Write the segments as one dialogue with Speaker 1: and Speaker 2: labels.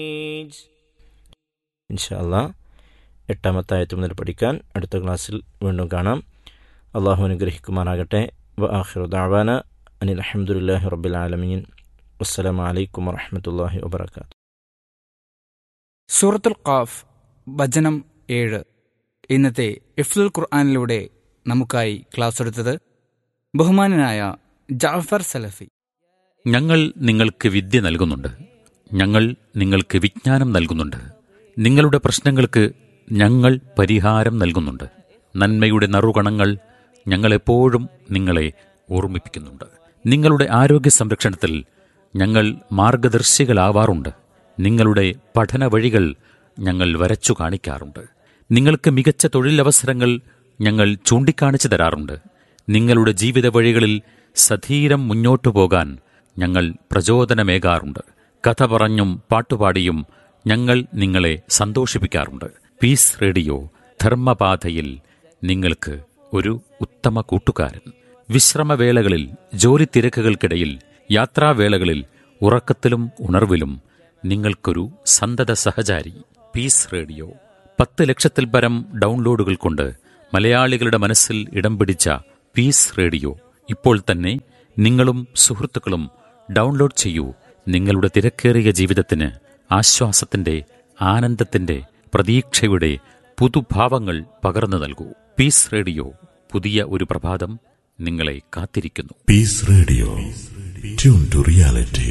Speaker 1: ഇൻഷാല്ല എട്ടാമത്തെ ആയത്ത് മുതൽ പഠിക്കാൻ അടുത്ത ക്ലാസ്സിൽ വീണ്ടും കാണാം അള്ളാഹു അനുഗ്രഹിക്കുമാറാകട്ടെ വ ആഖിറു ദഅവാന അനിൽ അഹമ്മദുല്ലാഹി റബ്ബിൽ ആലമീൻ വസ്സലാമു അലൈക്കും വറഹ്മത്തുള്ളാഹി വബറകാതുഹു
Speaker 2: സൂറത്തുൽ ഖാഫ് വചനം ഏഴ് ഇന്നത്തെ ഇഫ്ലുൽ ഖുർആാനിലൂടെ നമുക്കായി ക്ലാസ് എടുത്തത് ബഹുമാനനായ ജാഫർ സലഫി
Speaker 3: ഞങ്ങൾ നിങ്ങൾക്ക് വിദ്യ നൽകുന്നുണ്ട് ഞങ്ങൾ നിങ്ങൾക്ക് വിജ്ഞാനം നൽകുന്നുണ്ട് നിങ്ങളുടെ പ്രശ്നങ്ങൾക്ക് ഞങ്ങൾ പരിഹാരം നൽകുന്നുണ്ട് നന്മയുടെ നറുകണങ്ങൾ ഞങ്ങളെപ്പോഴും നിങ്ങളെ ഓർമ്മിപ്പിക്കുന്നുണ്ട് നിങ്ങളുടെ ആരോഗ്യ സംരക്ഷണത്തിൽ ഞങ്ങൾ മാർഗദർശികളാവാറുണ്ട് നിങ്ങളുടെ പഠന വഴികൾ ഞങ്ങൾ വരച്ചു കാണിക്കാറുണ്ട് നിങ്ങൾക്ക് മികച്ച തൊഴിലവസരങ്ങൾ ഞങ്ങൾ ചൂണ്ടിക്കാണിച്ചു തരാറുണ്ട് നിങ്ങളുടെ ജീവിത വഴികളിൽ സധീരം മുന്നോട്ടു പോകാൻ ഞങ്ങൾ പ്രചോദനമേകാറുണ്ട് കഥ പറഞ്ഞും പാട്ടുപാടിയും ഞങ്ങൾ നിങ്ങളെ സന്തോഷിപ്പിക്കാറുണ്ട് പീസ് റേഡിയോ ധർമ്മപാതയിൽ നിങ്ങൾക്ക് ഒരു ഉത്തമ കൂട്ടുകാരൻ വിശ്രമവേളകളിൽ ജോലി തിരക്കുകൾക്കിടയിൽ യാത്രാവേളകളിൽ ഉറക്കത്തിലും ഉണർവിലും നിങ്ങൾക്കൊരു സന്തത സഹചാരി പീസ് റേഡിയോ പത്ത് ലക്ഷത്തിൽ പരം ഡൗൺലോഡുകൾ കൊണ്ട് മലയാളികളുടെ മനസ്സിൽ ഇടം പിടിച്ച പീസ് റേഡിയോ ഇപ്പോൾ തന്നെ നിങ്ങളും സുഹൃത്തുക്കളും ഡൗൺലോഡ് ചെയ്യൂ നിങ്ങളുടെ തിരക്കേറിയ ജീവിതത്തിന് ആശ്വാസത്തിന്റെ ആനന്ദത്തിന്റെ പ്രതീക്ഷയുടെ പുതുഭാവങ്ങൾ പകർന്നു നൽകൂ പീസ് റേഡിയോ പുതിയ ഒരു പ്രഭാതം നിങ്ങളെ കാത്തിരിക്കുന്നു
Speaker 4: Peace Radio. Tune to reality.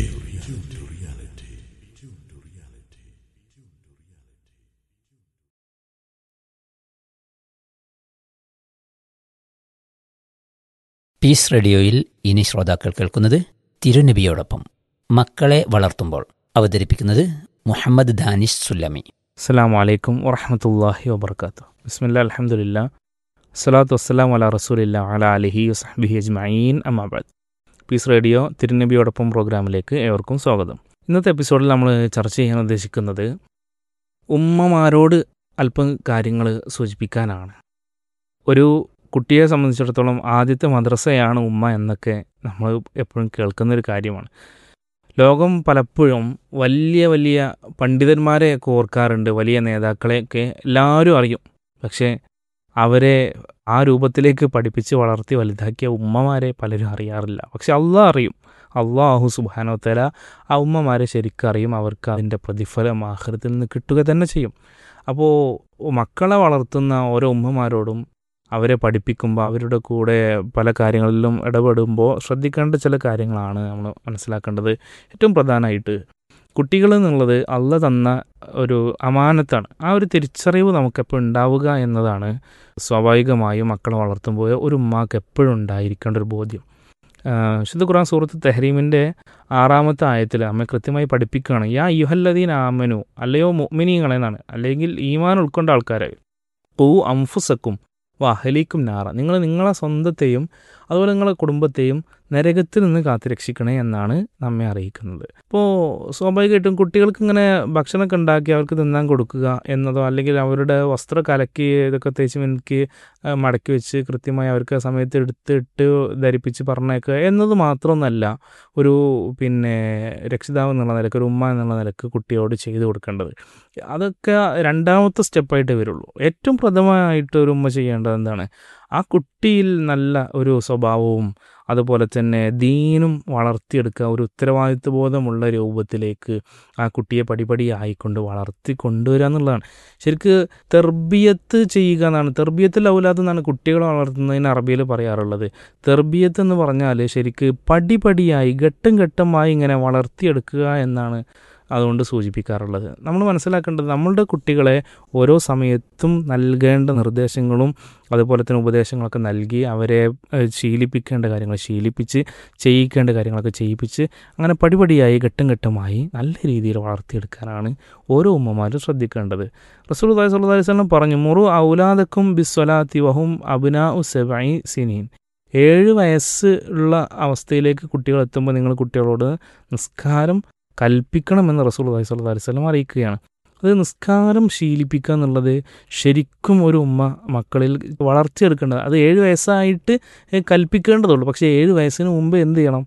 Speaker 5: Peace റേഡിയോയിൽ ഇനി ശ്രോതാക്കൾ കേൾക്കുന്നത് തിരുനബിയോടൊപ്പം മക്കളെ വളർത്തുമ്പോൾ അവതരിപ്പിക്കുന്നത് മുഹമ്മദ് ദാനിഷ് സുല്ലമി
Speaker 6: അസ്സാം വലൈക്കും വറഹമത്തല്ലാഹി വബർക്കാത്തു ബിസ്മില്ല അലഹമുല്ല സ്വലാത്തു വസ്സലാം അല റസൂലില്ല അല അലിഹി വസ്ഹബിഹി അജ്മഈൻ അമ്മാബാദ് പീസ് റേഡിയോ തിരുനബിയോടൊപ്പം പ്രോഗ്രാമിലേക്ക് ഏവർക്കും സ്വാഗതം ഇന്നത്തെ എപ്പിസോഡിൽ നമ്മൾ ചർച്ച ചെയ്യാൻ ഉദ്ദേശിക്കുന്നത് ഉമ്മമാരോട് അല്പം കാര്യങ്ങൾ സൂചിപ്പിക്കാനാണ് ഒരു കുട്ടിയെ സംബന്ധിച്ചിടത്തോളം ആദ്യത്തെ മദ്രസയാണ് ഉമ്മ എന്നൊക്കെ നമ്മൾ എപ്പോഴും കേൾക്കുന്ന ഒരു കാര്യമാണ് ലോകം പലപ്പോഴും വലിയ വലിയ പണ്ഡിതന്മാരെയൊക്കെ ഓർക്കാറുണ്ട് വലിയ നേതാക്കളെയൊക്കെ എല്ലാവരും അറിയും പക്ഷേ അവരെ ആ രൂപത്തിലേക്ക് പഠിപ്പിച്ച് വളർത്തി വലുതാക്കിയ ഉമ്മമാരെ പലരും അറിയാറില്ല പക്ഷെ അള്ളാഹ് അറിയും അള്ളാഹു സുബാനോത്തല ആ ഉമ്മമാരെ ശരിക്കും അറിയും അവർക്ക് അതിൻ്റെ പ്രതിഫലം ആഹൃത്തിൽ നിന്ന് കിട്ടുക തന്നെ ചെയ്യും അപ്പോൾ മക്കളെ വളർത്തുന്ന ഓരോ ഉമ്മമാരോടും അവരെ പഠിപ്പിക്കുമ്പോൾ അവരുടെ കൂടെ പല കാര്യങ്ങളിലും ഇടപെടുമ്പോൾ ശ്രദ്ധിക്കേണ്ട ചില കാര്യങ്ങളാണ് നമ്മൾ മനസ്സിലാക്കേണ്ടത് ഏറ്റവും പ്രധാനമായിട്ട് കുട്ടികൾ എന്നുള്ളത് അള്ള തന്ന ഒരു അമാനത്താണ് ആ ഒരു തിരിച്ചറിവ് നമുക്കെപ്പോൾ ഉണ്ടാവുക എന്നതാണ് സ്വാഭാവികമായും മക്കളെ വളർത്തുമ്പോൾ ഒരു ഉമ്മാക്ക് എപ്പോഴും ഉണ്ടായിരിക്കേണ്ട ഒരു ബോധ്യം വിശുദ്ധ ഖുറാൻ സൂറത്ത് തെഹരീമിൻ്റെ ആറാമത്തെ ആയത്തിൽ നമ്മെ കൃത്യമായി പഠിപ്പിക്കുകയാണ് യാ യുഹല്ലദീൻ ആമനു അല്ലയോ മുഅ്മിനീങ്ങളെന്നാണ് അല്ലെങ്കിൽ ഈമാൻ ഉൾക്കൊണ്ട ആൾക്കാരെ പൂ അംഫുസക്കും വഹലിക്കും നാറ നിങ്ങൾ നിങ്ങളെ സ്വന്തത്തെയും അതുപോലെ നിങ്ങളെ കുടുംബത്തെയും നരകത്തിൽ നിന്ന് കാത്തുരക്ഷിക്കണേ എന്നാണ് നമ്മെ അറിയിക്കുന്നത് അപ്പോൾ സ്വാഭാവികമായിട്ടും കുട്ടികൾക്ക് ഇങ്ങനെ ഭക്ഷണമൊക്കെ ഉണ്ടാക്കി അവർക്ക് തിന്നാൻ കൊടുക്കുക എന്നതോ അല്ലെങ്കിൽ അവരുടെ വസ്ത്രം കലക്കി ഇതൊക്കെ തേച്ച് മിനുക്കി മടക്കി വെച്ച് കൃത്യമായി അവർക്ക് ആ സമയത്ത് എടുത്തിട്ട് ധരിപ്പിച്ച് പറഞ്ഞേക്കുക എന്നത് മാത്രമൊന്നല്ല ഒരു പിന്നെ രക്ഷിതാവ് എന്നുള്ള നിലക്ക് ഒരു ഉമ്മ എന്നുള്ള നിലക്ക് കുട്ടിയോട് ചെയ്തു കൊടുക്കേണ്ടത് അതൊക്കെ രണ്ടാമത്തെ സ്റ്റെപ്പായിട്ട് വരുള്ളൂ ഏറ്റവും പ്രഥമമായിട്ട് ഒരു ഉമ്മ ചെയ്യേണ്ടത് എന്താണ് ആ കുട്ടിയിൽ നല്ല ഒരു സ്വഭാവവും അതുപോലെ തന്നെ ദീനും വളർത്തിയെടുക്കുക ഒരു ഉത്തരവാദിത്വ ബോധമുള്ള രൂപത്തിലേക്ക് ആ കുട്ടിയെ പടിപടിയായിക്കൊണ്ട് വളർത്തി കൊണ്ടുവരിക എന്നുള്ളതാണ് ശരിക്ക് തെർബിയത്ത് ചെയ്യുക എന്നാണ് തെർബിയത്തിൽ ഔലാദ് എന്നാണ് കുട്ടികളെ വളർത്തുന്നതിന് അറബിയിൽ പറയാറുള്ളത് തെർബിയത്ത് എന്ന് പറഞ്ഞാൽ ശരിക്ക് പടിപടിയായി ഘട്ടം ഘട്ടമായി ഇങ്ങനെ വളർത്തിയെടുക്കുക എന്നാണ് അതുകൊണ്ട് സൂചിപ്പിക്കാറുള്ളത് നമ്മൾ മനസ്സിലാക്കേണ്ടത് നമ്മളുടെ കുട്ടികളെ ഓരോ സമയത്തും നൽകേണ്ട നിർദ്ദേശങ്ങളും അതുപോലെ തന്നെ ഉപദേശങ്ങളൊക്കെ നൽകി അവരെ ശീലിപ്പിക്കേണ്ട കാര്യങ്ങൾ ശീലിപ്പിച്ച് ചെയ്യിക്കേണ്ട കാര്യങ്ങളൊക്കെ ചെയ്യിപ്പിച്ച് അങ്ങനെ പടിപടിയായി ഘട്ടം ഘട്ടമായി നല്ല രീതിയിൽ വളർത്തിയെടുക്കാനാണ് ഓരോ ഉമ്മമാരും ശ്രദ്ധിക്കേണ്ടത് റസൂൽ അലൈഹി സ്വല്ലി വസ്ലം പറഞ്ഞു മുറു ഔലാദക്കും ബിസ്വലാത്തി വഹും അബുനാ ഉ സെബൈ സിനീൻ ഏഴ് വയസ്സ് ഉള്ള അവസ്ഥയിലേക്ക് കുട്ടികൾ എത്തുമ്പോൾ നിങ്ങൾ കുട്ടികളോട് നിസ്കാരം കൽപ്പിക്കണമെന്ന് റസൂൽ അലൈഹി സ്വല്ലി വസ്ലം അറിയിക്കുകയാണ് അത് നിസ്കാരം ശീലിപ്പിക്കുക എന്നുള്ളത് ശരിക്കും ഒരു ഉമ്മ മക്കളിൽ വളർത്തിയെടുക്കേണ്ടത് അത് ഏഴ് വയസ്സായിട്ട് കൽപ്പിക്കേണ്ടതുള്ളൂ പക്ഷേ ഏഴ് വയസ്സിന് മുമ്പ് എന്ത് ചെയ്യണം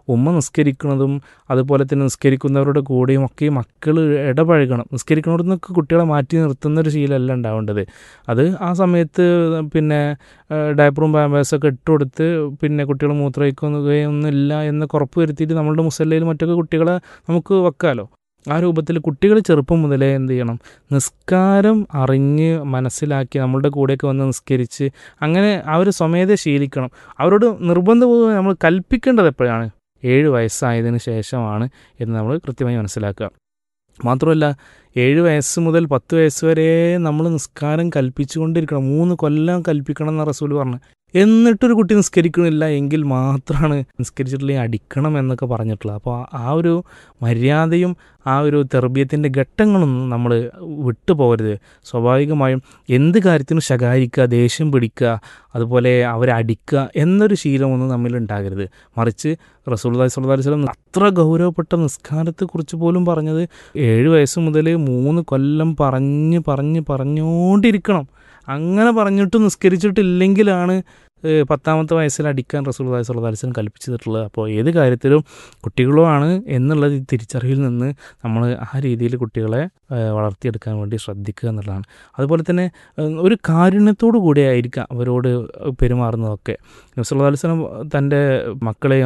Speaker 6: ഉമ്മ നിസ്കരിക്കുന്നതും അതുപോലെ തന്നെ നിസ്കരിക്കുന്നവരുടെ കൂടെയും ഒക്കെ ഈ മക്കൾ ഇടപഴകണം നിസ്കരിക്കുന്നവിടെ നിന്നൊക്കെ കുട്ടികളെ മാറ്റി നിർത്തുന്ന ഒരു ശീലമല്ല ഉണ്ടാവേണ്ടത് അത് ആ സമയത്ത് പിന്നെ ഏഹ്, ഡയപ്പറും പാമ്പേഴ്സൊക്കെ ഇട്ട് കൊടുത്ത് പിന്നെ കുട്ടികൾ മൂത്രമൊഴിക്കുകയൊന്നുമില്ല എന്നൊക്കെ ഉറപ്പ് വരുത്തിയിട്ട് നമ്മളുടെ മുസല്ലയിൽ മറ്റൊക്കെ കുട്ടികളെ നമുക്ക് വെക്കാമല്ലോ ആ രൂപത്തിൽ കുട്ടികൾ ചെറുപ്പം മുതലേ എന്ത് ചെയ്യണം നിസ്കാരം അറിഞ്ഞ് മനസ്സിലാക്കി നമ്മളുടെ കൂടെയൊക്കെ വന്ന് നിസ്കരിച്ച് അങ്ങനെ അവർ സ്വമേധ ശീലിക്കണം അവരോട് നിർബന്ധപൂർവ്വം നമ്മൾ കൽപ്പിക്കേണ്ടത് എപ്പോഴാണ് ഏഴ് വയസ്സായതിനു ശേഷമാണ് എന്ന് നമ്മൾ കൃത്യമായി മനസ്സിലാക്കുക മാത്രമല്ല ഏഴ് വയസ്സ് മുതൽ പത്ത് വയസ്സ് വരെ നമ്മൾ നിസ്കാരം കൽപ്പിച്ചുകൊണ്ടിരിക്കണം മൂന്ന് കൊല്ലം കൽപ്പിക്കണം എന്ന റസൂൽ പറഞ്ഞു എന്നിട്ടൊരു കുട്ടി നിസ്കരിക്കണില്ല എങ്കിൽ മാത്രമാണ് നിസ്കരിച്ചിട്ടില്ലെങ്കിൽ അടിക്കണം എന്നൊക്കെ പറഞ്ഞിട്ടുള്ളത് അപ്പോൾ ആ ഒരു മര്യാദയും ആ ഒരു തെർബീയത്തിൻ്റെ ഘട്ടങ്ങളൊന്നും നമ്മൾ വിട്ടുപോകരുത് സ്വാഭാവികമായും എന്ത് കാര്യത്തിനും ശകാരിക്കുക ദേഷ്യം പിടിക്കുക അതുപോലെ അവരെ അടിക്കുക എന്നൊരു ശീലമൊന്നും നമ്മിൽ ഉണ്ടാകരുത് മറിച്ച് റസൂൽദായ് സ്വല്ലല്ലാഹി അലൈഹി വസല്ലം അത്ര ഗൗരവപ്പെട്ട നിസ്കാരത്തെക്കുറിച്ച് പോലും പറഞ്ഞത് ഏഴ് വയസ്സ് മുതൽ മൂന്ന് കൊല്ലം പറഞ്ഞ് പറഞ്ഞ് പറഞ്ഞുകൊണ്ടിരിക്കണം അങ്ങനെ പറഞ്ഞിട്ട് നിസ്കരിച്ചിട്ടില്ലെങ്കിലാണ് ഏഹ്, പത്താമത്തെ വയസ്സിൽ അടിക്കാൻ റസൂൽദായ് സ്വല്ലല്ലാഹി അലൈഹി വസല്ലം കൽപ്പിച്ചിട്ടുള്ളത് അപ്പോൾ ഏത് കാര്യത്തിലും കുട്ടികളുമാണ് എന്നുള്ളത് ഈ തിരിച്ചറിവിൽ നിന്ന് നമ്മൾ ആ രീതിയിൽ കുട്ടികളെ ഏഹ്, വളർത്തിയെടുക്കാൻ വേണ്ടി ശ്രദ്ധിക്കുക എന്നുള്ളതാണ് അതുപോലെ തന്നെ ഏഹ്, ഒരു കാരുണ്യത്തോടു കൂടിയായിരിക്കാം അവരോട് പെരുമാറുന്നതൊക്കെ നബ്സല്ലാ അലൈഹി സ്വലം തൻ്റെ മക്കളെ